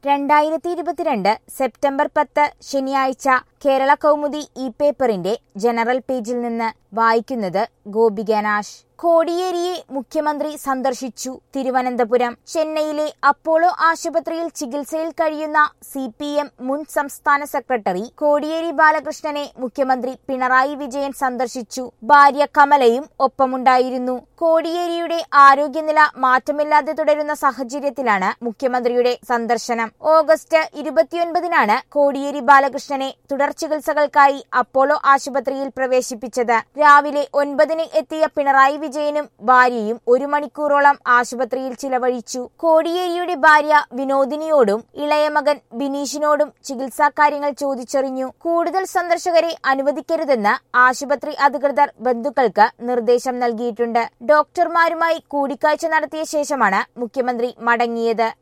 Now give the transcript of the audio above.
രണ്ടായിരത്തി ഇരുപത്തിരണ്ട് സെപ്റ്റംബർ പത്ത് ശനിയാഴ്ച കേരള കൗമുദി ഇ പേപ്പറിന്റെ ജനറൽ പേജിൽ നിന്ന് വായിക്കുന്നത് ഗോപികനാശ് കോടിയേരിയെ മുഖ്യമന്ത്രി സന്ദർശിച്ചു തിരുവനന്തപുരം ചെന്നൈയിലെ അപ്പോളോ ആശുപത്രിയിൽ ചികിത്സയിൽ കഴിയുന്ന സി പി എം മുൻ സംസ്ഥാന സെക്രട്ടറി കോടിയേരി ബാലകൃഷ്ണനെ മുഖ്യമന്ത്രി പിണറായി വിജയൻ സന്ദർശിച്ചു ഭാര്യ കമലയും ഒപ്പമുണ്ടായിരുന്നു കോടിയേരിയുടെ ആരോഗ്യനില മാറ്റമില്ലാതെ തുടരുന്ന സാഹചര്യത്തിലാണ് മുഖ്യമന്ത്രിയുടെ സന്ദർശനം ഓഗസ്റ്റ് ഇരുപത്തിയൊൻപതിനാണ് കോടിയേരി ബാലകൃഷ്ണനെ തുടർ ചികിത്സകൾക്കായി അപ്പോളോ ആശുപത്രിയിൽ പ്രവേശിപ്പിച്ചത് രാവിലെ ഒൻപതിന് എത്തിയ പിണറായി വിജയനും ഭാര്യയും ഒരു മണിക്കൂറോളം ആശുപത്രിയിൽ ചിലവഴിച്ചു കോടിയേരിയുടെ ഭാര്യ വിനോദിനിയോടും ഇളയ മകൻ ബിനീഷിനോടും ചികിത്സാ കാര്യങ്ങൾ ചോദിച്ചറിഞ്ഞു കൂടുതൽ സന്ദർശകരെ അനുവദിക്കരുതെന്ന് ആശുപത്രി അധികൃതർ ബന്ധുക്കൾക്ക് നിർദ്ദേശം നൽകിയിട്ടുണ്ട് ഡോക്ടർമാരുമായി കൂടിക്കാഴ്ച നടത്തിയ ശേഷമാണ് മുഖ്യമന്ത്രി മടങ്ങിയത്